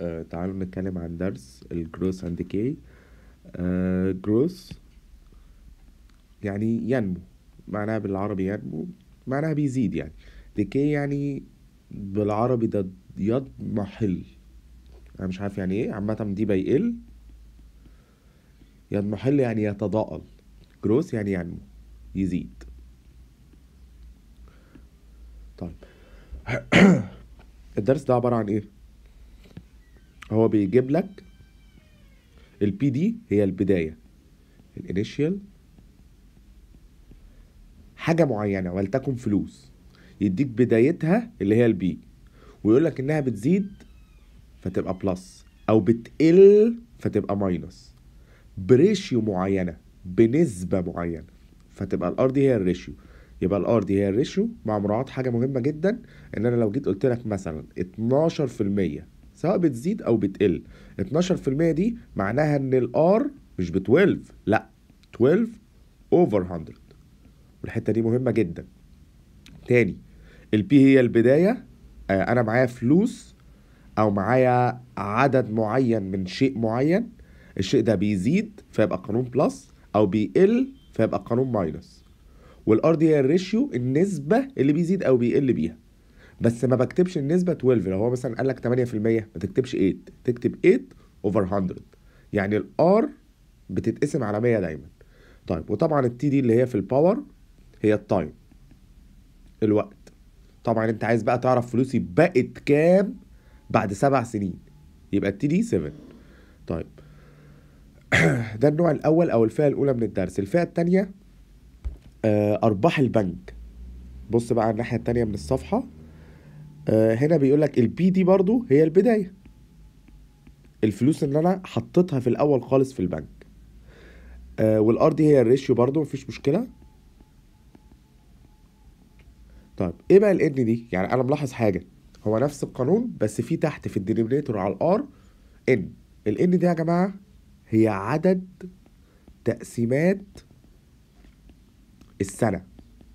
آه تعالوا نتكلم عن درس الجروس اند ديكي جروس يعني ينمو معناها بالعربي ينمو معناها بيزيد يعني ديكي يعني بالعربي ده يضمحل انا مش عارف يعني ايه عامة دي بيقل يضمحل يعني يتضاءل جروس يعني ينمو يزيد طيب الدرس ده عبارة عن ايه هو بيجيب لك البي دي هي البداية الانيشيال حاجة معينة ولتكن فلوس يديك بدايتها اللي هي البي ويقول لك انها بتزيد فتبقى بلس او بتقل فتبقى ماينس بريشيو معينة بنسبة معينة فتبقى الار دي هي الريشيو يبقى الار دي هي الريشيو مع مراعاة حاجة مهمة جدا ان انا لو جيت قلت لك مثلا 12% سواء بتزيد او بتقل 12% دي معناها ان الار مش ب 12 لا 12 اوفر 100 والحتة دي مهمة جدا تاني البي هي البداية آه، انا معايا فلوس او معايا عدد معين من شيء معين الشيء ده بيزيد فيبقى قانون بلس او بيقل فيبقى قانون ماينس والار دي هي الريشيو النسبة اللي بيزيد او بيقل بيها بس ما بكتبش النسبة 12 لو هو مثلا قال لك 8% ما تكتبش 8 تكتب 8 اوفر 100 يعني الار بتتقسم على 100 دايما طيب وطبعا التي دي اللي هي في الباور هي التايم الوقت طبعا انت عايز بقى تعرف فلوسي بقت كام بعد سبع سنين يبقى التي دي 7 طيب ده النوع الاول او الفئه الاولى من الدرس الفئه الثانيه ارباح البنك بص بقى على الناحيه الثانيه من الصفحه آه، هنا بيقول لك البي دي برضو هي البدايه الفلوس اللي انا حطيتها في الاول خالص في البنك آه، والار دي هي الريشيو برضو مفيش مشكله طيب ايه بقى الان دي يعني انا ملاحظ حاجه هو نفس القانون بس في تحت في الدينومينيتور على الار ان الان دي يا جماعه هي عدد تقسيمات السنه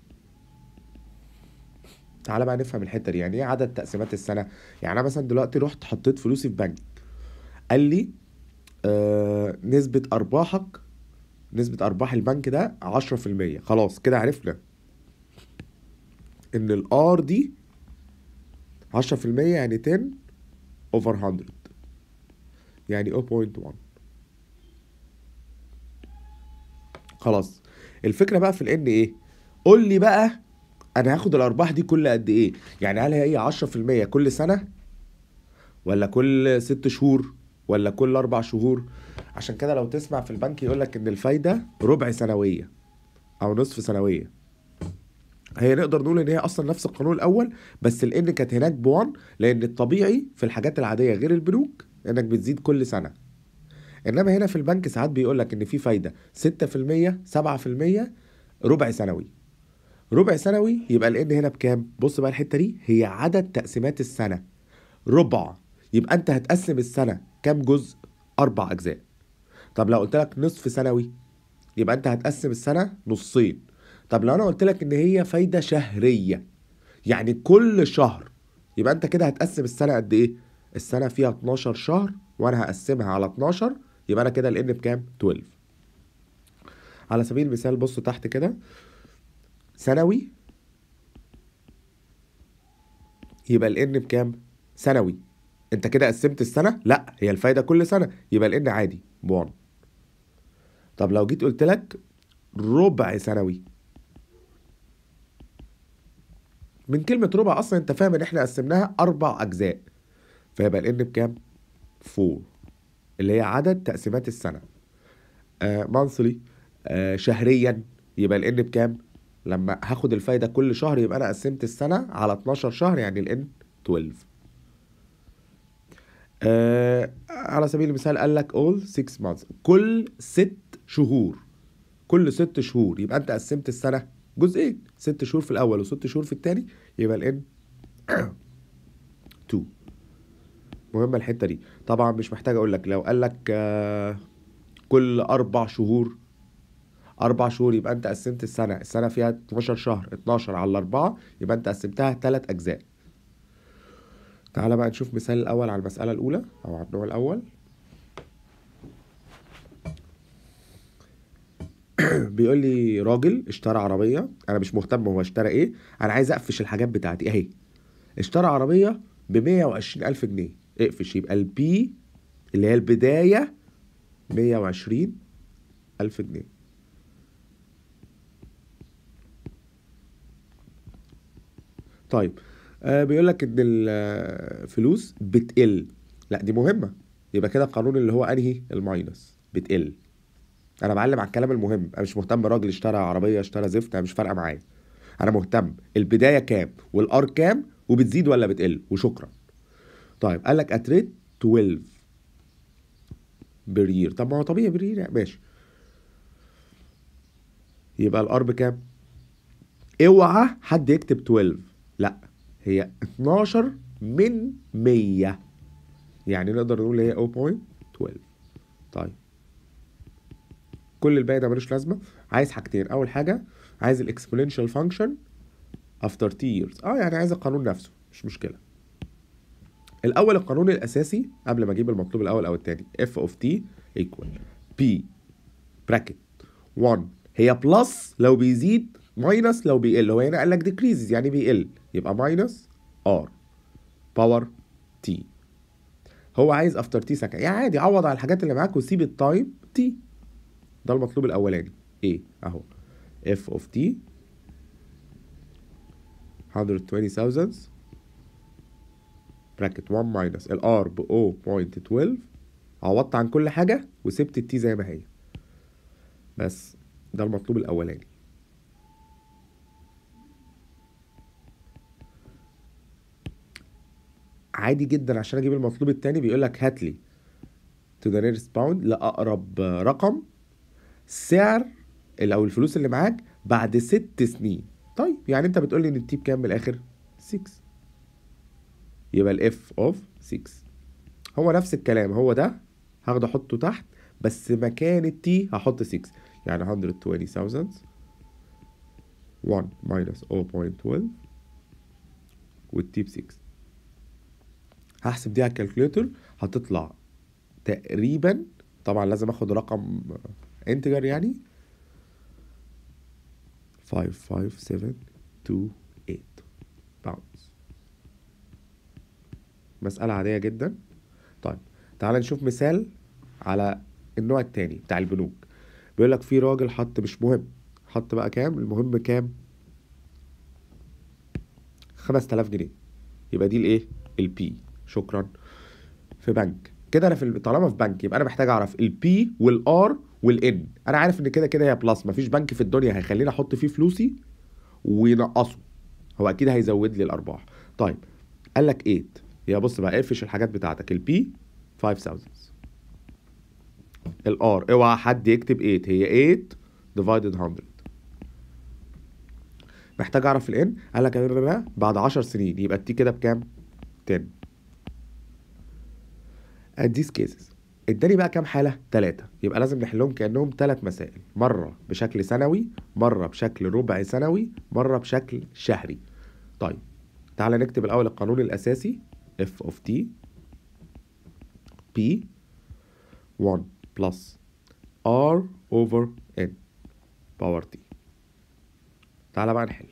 تعالى بقى نفهم الحته دي يعني ايه عدد تقسيمات السنه يعني انا مثلا دلوقتي رحت حطيت فلوسي في بنك قال لي آه نسبه ارباحك نسبه ارباح البنك ده 10% خلاص كده عرفنا ان الار دي 10% يعني 10 اوفر 100 يعني 0.1 خلاص الفكره بقى في الان ايه قول لي بقى انا هاخد الارباح دي كل قد ايه يعني هل هي 10% كل سنه ولا كل ست شهور ولا كل اربع شهور عشان كده لو تسمع في البنك يقول لك ان الفايده ربع سنويه او نصف سنويه هي نقدر نقول ان هي اصلا نفس القانون الاول بس الان كانت هناك بوان لان الطبيعي في الحاجات العاديه غير البنوك انك بتزيد كل سنه انما هنا في البنك ساعات بيقول لك ان في فايده 6% 7% ربع سنوي ربع سنوي يبقى الان هنا بكام بص بقى الحته دي هي عدد تقسيمات السنه ربع يبقى انت هتقسم السنه كام جزء اربع اجزاء طب لو قلت لك نصف سنوي يبقى انت هتقسم السنه نصين طب لو انا قلت لك ان هي فايده شهريه يعني كل شهر يبقى انت كده هتقسم السنه قد ايه السنه فيها 12 شهر وانا هقسمها على 12 يبقى انا كده الان بكام 12 على سبيل المثال بص تحت كده سنوي يبقى الان بكام سنوي انت كده قسمت السنه لا هي الفايده كل سنه يبقى الان عادي بوان طب لو جيت قلت لك ربع سنوي من كلمة ربع أصلا أنت فاهم إن إحنا قسمناها أربع أجزاء فيبقى الإن بكام؟ 4 اللي هي عدد تقسيمات السنة آه مانثلي آه شهريا يبقى الإن بكام؟ لما هاخد الفايدة كل شهر يبقى أنا قسمت السنة على 12 شهر يعني الإن 12 آه على سبيل المثال قال لك all 6 months كل ست شهور كل ست شهور يبقى انت قسمت السنه جزئين ست شهور في الاول وست شهور في التاني يبقى الان 2 مهمه الحته دي طبعا مش محتاج اقول لك لو قال لك آه كل اربع شهور اربع شهور يبقى انت قسمت السنه السنه فيها 12 شهر 12 على 4 يبقى انت قسمتها ثلاث اجزاء تعالى بقى نشوف مثال الأول على المسألة الأولى أو على النوع الأول بيقول لي راجل اشترى عربية أنا مش مهتم هو اشترى إيه أنا عايز أقفش الحاجات بتاعتي أهي اشترى عربية ب 120 ألف جنيه اقفش يبقى البي اللي هي البداية 120 ألف جنيه طيب آه بيقول لك ان الفلوس بتقل لا دي مهمه يبقى كده القانون اللي هو انهي الماينس بتقل انا بعلم على الكلام المهم انا مش مهتم راجل اشترى عربيه اشترى زفت انا مش فارقه معايا انا مهتم البدايه كام والار كام وبتزيد ولا بتقل وشكرا طيب قال لك اتريت 12 برير طب ما هو طبيعي برير يعني ماشي يبقى الار بكام اوعى حد يكتب 12 لا هي 12 من 100 يعني نقدر نقول هي 0.12 طيب كل الباقي ده ملوش لازمه عايز حاجتين اول حاجه عايز الاكسبوننشال فانكشن افتر تي years اه يعني عايز القانون نفسه مش مشكله الاول القانون الاساسي قبل ما اجيب المطلوب الاول او الثاني f of t equal p bracket 1 هي بلس لو بيزيد ماينس لو بيقل هو هنا قال لك decreases يعني بيقل يبقى ماينس ار باور تي هو عايز افتر تي سكند يعني عادي عوض على الحاجات اللي معاك وسيب التايم تي ده المطلوب الاولاني ايه اهو اف اوف تي 120,000 براكت 1 ماينس الار ب 0.12 عوضت عن كل حاجه وسبت التي زي ما هي بس ده المطلوب الاولاني عادي جدا عشان اجيب المطلوب التاني بيقول لك هات لي to the nearest pound لاقرب رقم سعر ال- او الفلوس اللي معاك بعد ست سنين طيب يعني انت بتقول لي ان التي بكام من الاخر 6 يبقى الاف اوف 6 هو نفس الكلام هو ده هاخده احطه تحت بس مكان التي هحط 6 يعني 120,000 1 minus 0.12 والتي ب 6 هحسب دي على الكالكوليتر هتطلع تقريبا طبعا لازم اخد رقم انتجر يعني 55728 باوندز مسألة عادية جدا طيب تعال نشوف مثال على النوع التاني بتاع البنوك بيقول لك في راجل حط مش مهم حط بقى كام المهم كام 5000 جنيه يبقى دي الايه البي شكرا في بنك كده انا في طالما في بنك يبقى انا محتاج اعرف البي والار والان انا عارف ان كده كده هي بلس مفيش بنك في الدنيا هيخليني احط فيه فلوسي وينقصه هو اكيد هيزود لي الارباح طيب قال لك 8 يا بص بقى اقفش الحاجات بتاعتك البي 5000 الار اوعى حد يكتب 8 هي 8 ديفايدد 100 محتاج اعرف الان قال لك بعد 10 سنين يبقى التي كده بكام 10 at these cases اداني بقى كام حالة؟ تلاتة يبقى لازم نحلهم كأنهم تلات مسائل مرة بشكل سنوي مرة بشكل ربع سنوي مرة بشكل شهري طيب تعالى نكتب الأول القانون الأساسي f of t p 1 plus r over n باور t تعالى بقى نحل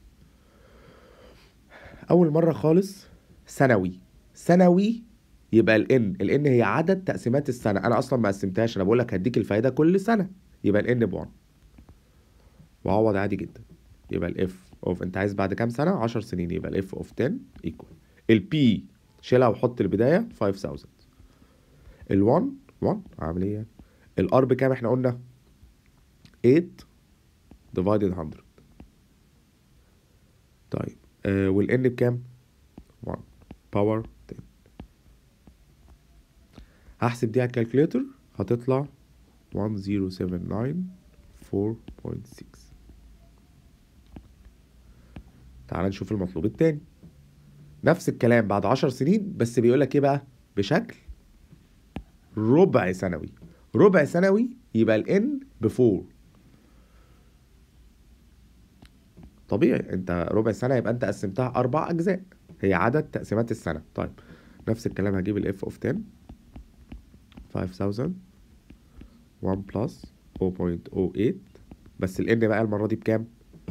أول مرة خالص سنوي سنوي يبقى الان الان هي عدد تقسيمات السنه انا اصلا ما قسمتهاش انا بقول لك هديك الفايده كل سنه يبقى الان ب 1 وعوض عادي جدا يبقى الاف اوف انت عايز بعد كام سنه 10 سنين يبقى الاف اوف 10 ايكوال البي شيلها وحط البدايه 5000 ال1 1 عامل ايه الار بكام احنا قلنا 8 ديفايدد 100 طيب آه والان بكام 1 باور 10 هحسب دي على الكالكوليتر هتطلع 1079 4.6 تعال نشوف المطلوب التاني نفس الكلام بعد 10 سنين بس بيقول لك ايه بقى بشكل ربع سنوي ربع سنوي يبقى الان ب 4 طبيعي انت ربع سنه يبقى انت قسمتها اربع اجزاء هي عدد تقسيمات السنة طيب نفس الكلام هجيب ال f of 10 5000 1 plus 0.08 بس ال n بقى المرة دي بكام؟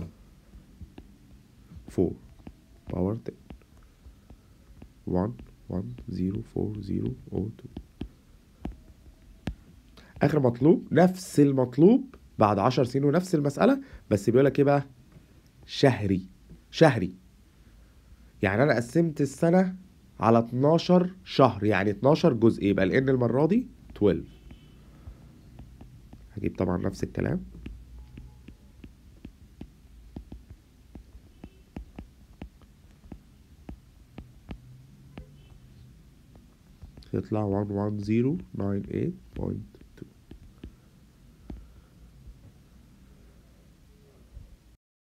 4 باور 10 1 1 0 4 0 0 2 اخر مطلوب نفس المطلوب بعد 10 سنين ونفس المسألة بس بيقول لك ايه بقى شهري شهري يعني انا قسمت السنة على 12 شهر يعني 12 جزء يبقى ال n المرة دي 12 هجيب طبعا نفس الكلام يطلع 11098.2